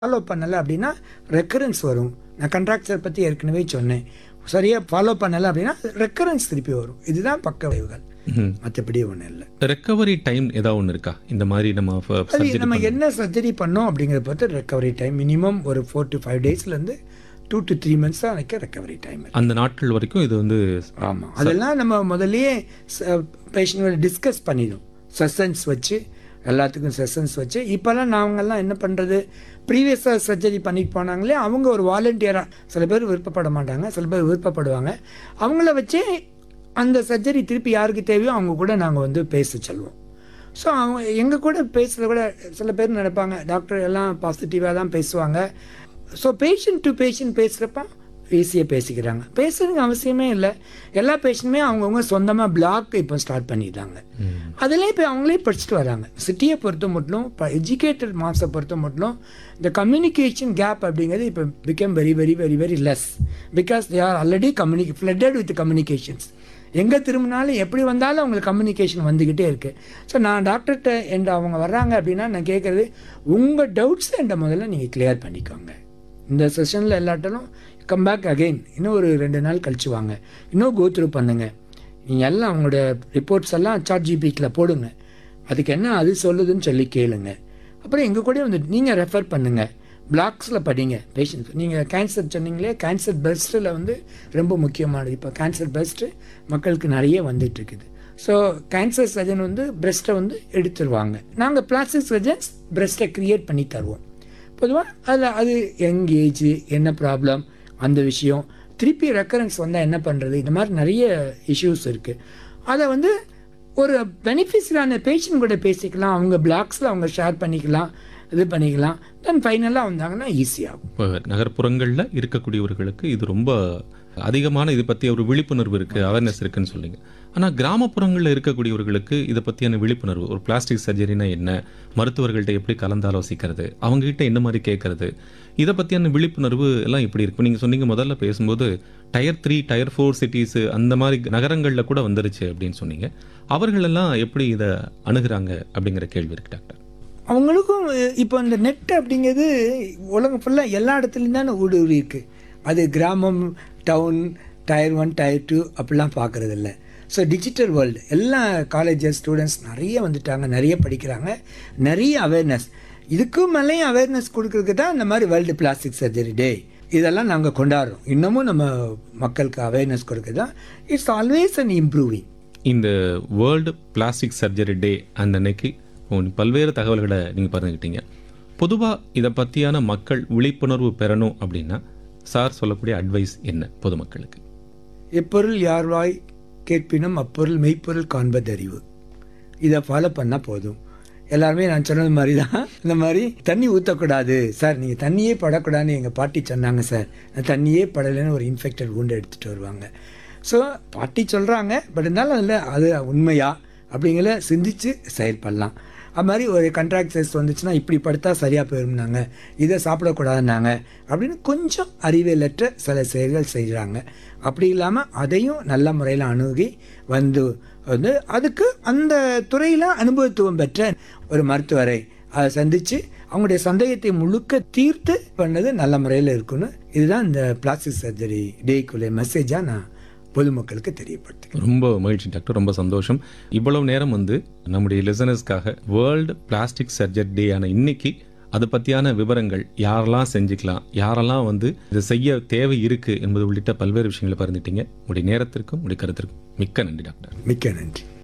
follow பண்ணலை அப்படின்னா recurrence வரும் நான் கண்ட்ராக்சர் பற்றி ஏற்கனவே சொன்னேன் சரியாக ஃபாலோ பண்ணலை அப்படின்னா ரெக்கரன்ஸ் திருப்பி வரும் இதுதான் பக்க விளைவுகள் மற்றபடி ஒன்றும் இல்லை ரெக்கவரி டைம் ஏதாவது ஒன்று இருக்கா இந்த மாதிரி நம்ம ஃப- அது surgery நம்ம பண்ண- என்ன சர்ஜரி பண்ணோம் அப்படிங்கிறத பொறுத்து ரெக்கவரி டைம் மினிமம் ஒரு ஃபோர் டு ஃபைவ் டேஸ்லேருந்து டூ டு த்ரீ மந்த்ஸ் தான் எனக்கு ரெக்கவரி டைம் அந்த நாட்கள் வரைக்கும் இது வந்து ஆமாம் அதெல்லாம் நம்ம முதல்லயே பேஷண்ட்டோட டிஸ்கஸ் பண்ணிடும் செஷன்ஸ் வச்சு எல்லாத்துக்கும் செஷன்ஸ் வச்சு இப்போல்லாம் நாங்கெல்லாம் என்ன பண்ணுறது ப்ரீவியஸாக சர்ஜரி பண்ணிட்டு போனாங்களே அவங்க ஒரு வாலண்டியராக சில பேர் விருப்பப்பட மாட்டாங்க சில பேர் விருப்பப்படுவாங்க அவங்கள வச்சே அந்த சர்ஜரி திருப்பி யாருக்கு தேவையோ அவங்க கூட நாங்கள் வந்து பேச சொல்லுவோம் ஸோ அவங்க எங்கள் கூட பேசுகிறத கூட சில பேர் நினைப்பாங்க டாக்டர் எல்லாம் பாசிட்டிவாக தான் பேசுவாங்க ஸோ பேஷண்ட் டு பேஷண்ட் பேசுகிறப்ப ஈஸியாக பேசிக்கிறாங்க பேசுறதுக்கு அவசியமே இல்லை எல்லா பேஷண்ட்டுமே அவங்கவுங்க சொந்தமாக பிளாக் இப்போ ஸ்டார்ட் பண்ணிட்டாங்க அதிலே இப்போ அவங்களே படிச்சுட்டு வராங்க சிட்டியை பொறுத்த மட்டும் இப்போ எஜுகேட்டட் மாஸை பொறுத்த மட்டும் இந்த கம்யூனிகேஷன் கேப் அப்படிங்கிறது இப்போ become very very very very less because they are already கம்யூனிகே ஃப்ளட்டட் வித் கம்யூனிகேஷன்ஸ் எங்கே திரும்பினாலும் எப்படி வந்தாலும் அவங்களுக்கு கம்யூனிகேஷன் வந்துக்கிட்டே இருக்குது ஸோ நான் டாக்டர்கிட்ட என்ற அவங்க வர்றாங்க அப்படின்னா நான் கேட்குறது உங்கள் டவுட்ஸ் என்ற முதல்ல நீங்கள் கிளியர் பண்ணிக்கோங்க இந்த செஷனில் எல்லாட்டாலும் கம் பேக் அகைன் இன்னும் ஒரு ரெண்டு நாள் கழிச்சு வாங்க இன்னும் கோ த்ரூ பண்ணுங்க நீங்கள் எல்லாம் அவங்களோட ரிப்போர்ட்ஸ் எல்லாம் சாட் ஜிபிக்கில் போடுங்க அதுக்கு என்ன அது சொல்லுதுன்னு சொல்லி கேளுங்க அப்புறம் எங்கள் கூட வந்து நீங்கள் ரெஃபர் பண்ணுங்க பிளாக்ஸில் படிங்க பேஷண்ட் நீங்கள் கேன்சர் சொன்னீங்களே கேன்சர் பெஸ்ட்டில் வந்து ரொம்ப முக்கியமானது இப்போ கேன்சர் பெஸ்ட்டு மக்களுக்கு நிறைய வந்துட்டு இருக்குது ஸோ கேன்சர் சர்ஜன் வந்து பிரஸ்ட்டை வந்து எடுத்துருவாங்க நாங்கள் பிளாஸ்டிக் சர்ஜன்ஸ் பிரஸ்ட்டை க்ரியேட் பண்ணி தருவோம் பொதுவாக அதில் அது யங் ஏஜ் என்ன ப்ராப்ளம் அந்த விஷயம் திருப்பி ரெக்கரன்ஸ் வந்தால் என்ன பண்ணுறது இந்த மாதிரி நிறைய இஷ்யூஸ் இருக்குது அதை வந்து ஒரு பெனிஃபிஷியரான பேஷண்ட் கூட பேசிக்கலாம் அவங்க பிளாக்ஸில் அவங்க ஷேர் பண்ணிக்கலாம் இது பண்ணிக்கலாம் தென் ஃபைனலாக வந்தாங்கன்னா ஈஸியாகும் இப்போ நகர்ப்புறங்களில் இருக்கக்கூடியவர்களுக்கு இது ரொம்ப அதிகமான இது பற்றி ஒரு விழிப்புணர்வு இருக்குது அவேர்னஸ் இருக்குன்னு சொல்லிங்க ஆனால் கிராமப்புறங்களில் இருக்கக்கூடியவர்களுக்கு இதை பற்றியான விழிப்புணர்வு ஒரு பிளாஸ்டிக் சர்ஜரினா என்ன மருத்துவர்கள்ட்ட எப்படி கலந்தாலோசிக்கிறது அவங்ககிட்ட என்ன மாதிரி கேட்கறது இதை பற்றியான விழிப்புணர்வு எல்லாம் எப்படி இருக்கு நீங்கள் சொன்னீங்க முதல்ல பேசும்போது tier three tier four cities அந்த மாதிரி நகரங்களில் கூட வந்துருச்சு அப்படின்னு சொன்னீங்க அவர்களெல்லாம் எப்படி இதை அணுகுறாங்க அப்படிங்கிற கேள்வி இருக்கு டாக்டர் அவங்களுக்கும் இப்போ இந்த நெட் அப்படிங்கிறது உலகம் ஃபுல்லாக எல்லா இடத்துலையும் தானே ஊடுருவி இருக்குது அது கிராமம் town tier one tier two அப்படிலாம் பார்க்குறது இல்லை ஸோ டிஜிட்டல் வேர்ல்டு எல்லா காலேஜஸ் ஸ்டூடெண்ட்ஸ் நிறைய வந்துட்டாங்க நிறைய படிக்கிறாங்க நிறைய அவேர்னஸ் இதுக்கும் மேலேயும் அவேர்னஸ் கொடுக்கறதுக்கு தான் இந்த மாதிரி வேர்ல்டு பிளாஸ்டிக் சர்ஜரி டே இதெல்லாம் நாங்கள் கொண்டாடுறோம் இன்னமும் நம்ம மக்களுக்கு அவேர்னஸ் கொடுக்க தான் இட்ஸ் ஆல்வேஸ் அன் இம்ப்ரூவிங் இந்த வேர்ல்டு பிளாஸ்டிக் சர்ஜரி டே அந்த அன்னைக்கு உங்க பல்வேறு தகவல்களை நீங்கள் பகிர்ந்துக்கிட்டீங்க பொதுவாக இதை பற்றியான மக்கள் விழிப்புணர்வு பெறணும் அப்படின்னா சார் சொல்லக்கூடிய அட்வைஸ் என்ன பொதுமக்களுக்கு எப்பொருள் யார்வாய் கேட்பினும் அப்பொருள் மெய்ப்பொருள் காண்பதறிவு இதை ஃபாலோ பண்ணால் போதும் எல்லாருமே நான் சொன்னது மாதிரி தான் இந்த மாதிரி தண்ணி ஊற்றக்கூடாது சார் நீங்கள் தண்ணியே படக்கூடாதுன்னு எங்கள் பாட்டி சொன்னாங்க சார் நான் தண்ணியே படலைன்னு ஒரு இன்ஃபெக்டட் wound எடுத்துகிட்டு வருவாங்க ஸோ பாட்டி சொல்கிறாங்க பட் இருந்தாலும் அதில் அது உண்மையா அப்படிங்கிற சிந்திச்சு செயல்படலாம் அது மாதிரி ஒரு கண்ட்ராக்டர்ஸ் வந்துச்சுன்னா இப்படி படுத்தா சரியாக போயிருந்தாங்க இதை சாப்பிடக்கூடாதுன்னாங்க அப்படின்னு கொஞ்சம் அறிவியலற்ற சில செயல்கள் செய்கிறாங்க அப்படி இல்லாமல் அதையும் நல்ல முறையில் அணுகி வந்து வந்து அதுக்கு அந்த துறையில் அனுபவத்துவம் பெற்ற ஒரு மருத்துவரை அதை சந்தித்து அவங்களுடைய சந்தேகத்தை முழுக்க தீர்த்து பண்ணது நல்ல முறையில் இருக்குன்னு இதுதான் இந்த பிளாஸ்டிக் சர்ஜரி டேக்குள்ள மெசேஜாக நான் பொதுமக்களுக்கு தெரியப்படுத்துகிறேன் ரொம்ப மகிழ்ச்சி டாக்டர் ரொம்ப சந்தோஷம் இவ்வளவு நேரம் வந்து நம்முடைய லிசனர்ஸ்க்காக வேர்ல்டு பிளாஸ்டிக் சர்ஜரி டே ஆன இன்னைக்கு அதை பற்றியான விவரங்கள் யாரெல்லாம் செஞ்சுக்கலாம் யாரெல்லாம் வந்து இதை செய்ய தேவை இருக்கு என்பது உள்ளிட்ட பல்வேறு விஷயங்களை பகிர்ந்துட்டீங்க உங்களுடைய நேரத்திற்கும் உங்களுடைய கருத்திற்கும் மிக்க நன்றி டாக்டர் மிக்க நன்றி